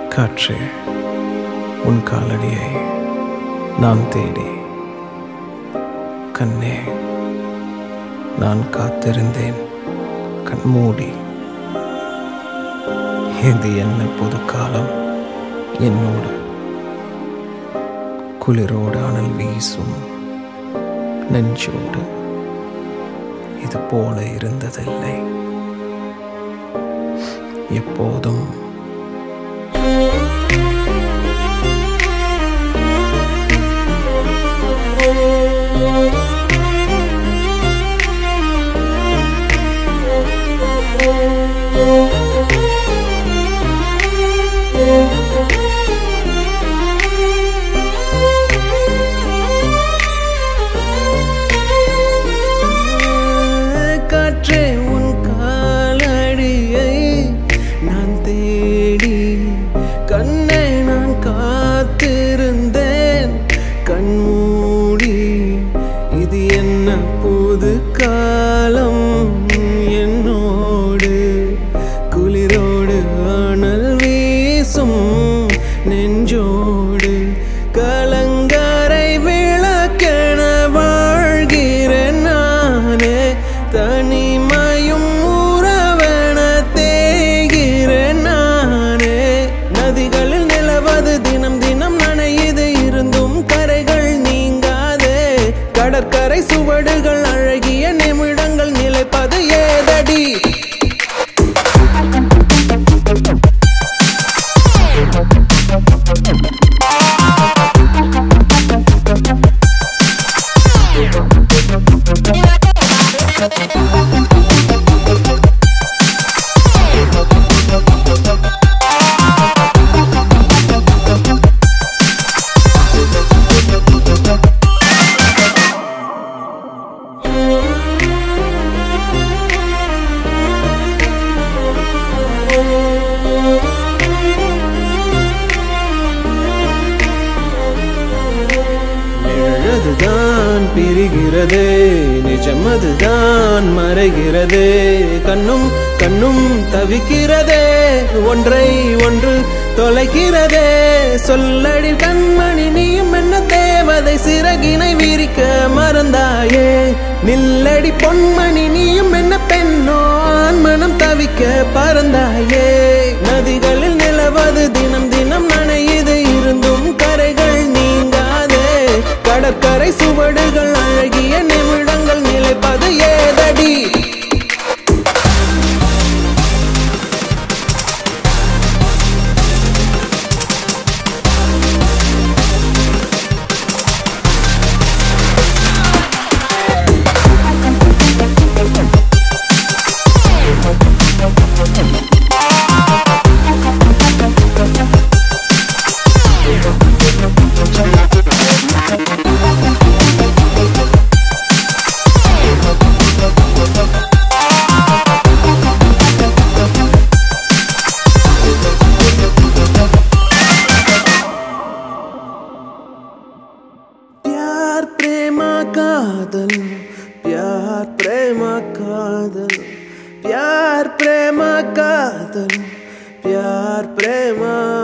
காற்றே உன் காலடியை நான் தேடி கண்ணே நான் காத்திருந்தேன் கண்மூடி இது என்ன புது காலம் என்னோடு குளிரோடு அனல் வீசும் நெஞ்சோடு இது போல இருந்ததில்லை எப்போதும் காற்றே உன் காலடியை நான் தேடி கண்ணை நான் காத்திருந்தேன் கண்மூடி இது என்ன புது காலம் என்னோடு குளிரோடு அனல் வீசும் நெஞ்சோடு கலங்கரை விளக்கென வாழ்கிறேன் நானே தனிமையும் உறவென தேய்கிறேன் நானே நதிகளில் நிலவது தினம் தினம் நனையுது இருந்தும் கரைகள் நீங்காதே கடற்கரை சுவடுகள் அழகிய நிமிடங்கள் நிலைப்பது ஏதடி நிழதுதான் பிரிகிறதே நிஜமதுதான் மறைகிறதே கண்ணும் கண்ணும் தவிக்கிறதே ஒன்றை ஒன்று தொலைக்கிறதே சொல்லடி கண்மணி நீயும் என்ன தேவதை சிறகினை விரிக்க மறந்தாயே நில்லடி பொன்மணி நீயும் என்ன பெண்ணோ ஆண் மனம் தவிக்க பறந்தாயே நதிகளில் நிலவது தினம் தினம் நனையுது இருந்தும் கரைகள் நீங்காதே கடற்கரை சுவடுகள் அழகிய நிமிடங்கள் நிலைப்பது ஏதடி प्यार प्रेमा कादल प्यार प्रेमा कादल प्यार प्रेमा कादल प्यार प्रेमा